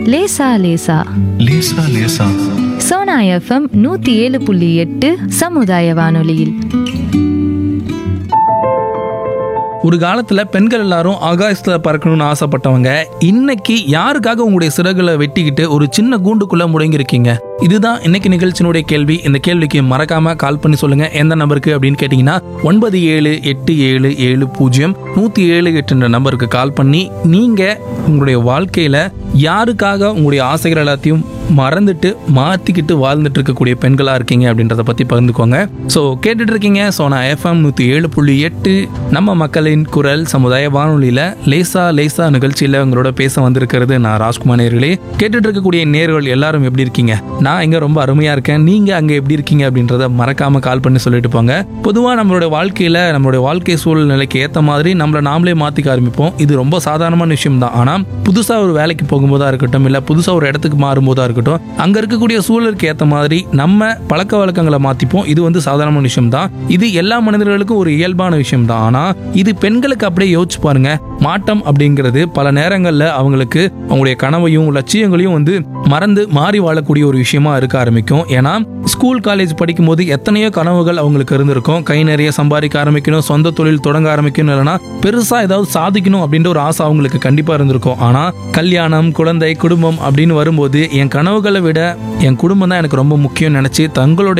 லேசா லேசா லேசா லேசா சோனா எஃப்எம் நூத்தி ஏழு புள்ளி எட்டு சமுதாய வானொலியில் ஒரு காலத்துல பெண்கள் எல்லாரும் ஆகாயத்துல பறக்கணும்னு ஆசைப்பட்டவங்க இன்னைக்கு யாருக்காக உங்களுடைய சிறகுகளை வெட்டிக்கிட்டு ஒரு சின்ன கூண்டுக்குள்ள முடங்கியிருக்கீங்க இதுதான் இன்னைக்கு நிகழ்ச்சியினுடைய கேள்வி இந்த கேள்விக்கு மறக்காம கால் பண்ணி சொல்லுங்க எந்த நம்பருக்கு அப்படின்னு கேட்டீங்கன்னா ஒன்பது ஏழு எட்டு ஏழு ஏழு பூஜ்ஜியம் நூத்தி ஏழு எட்டுன்ற நம்பருக்கு கால் பண்ணி நீங்க உங்களுடைய வாழ்க்கையில யாருக்காக உங்களுடைய ஆசைகள் எல்லாத்தையும் மறந்துட்டு மாத்திக்கிட்டு வாழ்ந்துட்டு இருக்கக்கூடிய பெண்களா இருக்கீங்க அப்படின்றத பத்தி பகிர்ந்துக்கோங்க ஸோ கேட்டுட்டு இருக்கீங்க சோனா எஃப்எம் நூத்தி ஏழு புள்ளி எட்டு நம்ம மக்களின் குரல் சமுதாய வானொலியில லேசா லேசா நிகழ்ச்சியில உங்களோட பேச வந்திருக்கிறது நான் ராஜ்குமார் நேர்களே கேட்டுட்டு இருக்கக்கூடிய நேர்கள் எல்லாரும் எப்படி இருக்கீங்க நான் இங்க ரொம்ப அருமையா இருக்கேன் நீங்க அங்க எப்படி இருக்கீங்க அப்படின்றத மறக்காம கால் பண்ணி சொல்லிட்டு போங்க பொதுவா நம்மளுடைய வாழ்க்கையில நம்மளுடைய வாழ்க்கை சூழ்நிலைக்கு ஏத்த மாதிரி நம்மளை நாமளே மாத்திக்க ஆரம்பிப்போம் இது ரொம்ப சாதாரணமான விஷயம் தான் ஆனா புதுசா ஒரு வேலைக்கு போகும்போதா இருக்கட்டும் இல்ல புதுசா ஒரு இடத்துக்கு மாறும்போதா இருக்கட்டும் அங்க இருக்கக்கூடிய சூழலுக்கு ஏத்த மாதிரி நம்ம பழக்க வழக்கங்களை மாத்திப்போம் இது வந்து சாதாரணமான விஷயம் தான் இது எல்லா மனிதர்களுக்கும் ஒரு இயல்பான விஷயம் தான் ஆனா இது பெண்களுக்கு அப்படியே யோசிச்சு பாருங்க மாட்டம் அப்படிங்கிறது பல நேரங்கள்ல அவங்களுக்கு அவங்களுடைய கனவையும் லட்சியங்களையும் வந்து மறந்து மாறி வாழக்கூடிய ஒரு விஷயமா இருக்க ஆரம்பிக்கும் ஏன்னா ஸ்கூல் காலேஜ் படிக்கும்போது எத்தனையோ கனவுகள் அவங்களுக்கு இருந்திருக்கும் கை நிறைய சம்பாதிக்க ஆரம்பிக்கணும் சொந்த தொழில் தொடங்க ஆரம்பிக்கணும் இல்லைன்னா பெருசா ஏதாவது சாதிக்கணும் அப்படின்ற ஒரு ஆசை அவங்களுக்கு கண்டிப்பா இருந்திருக்கும் ஆனா கல்யாணம் குழந்தை குடும்பம் அப்படின்னு வரும்போது என் கனவுகளை விட என் குடும்பம் தான் எனக்கு ரொம்ப முக்கியம் நினைச்சு தங்களுடைய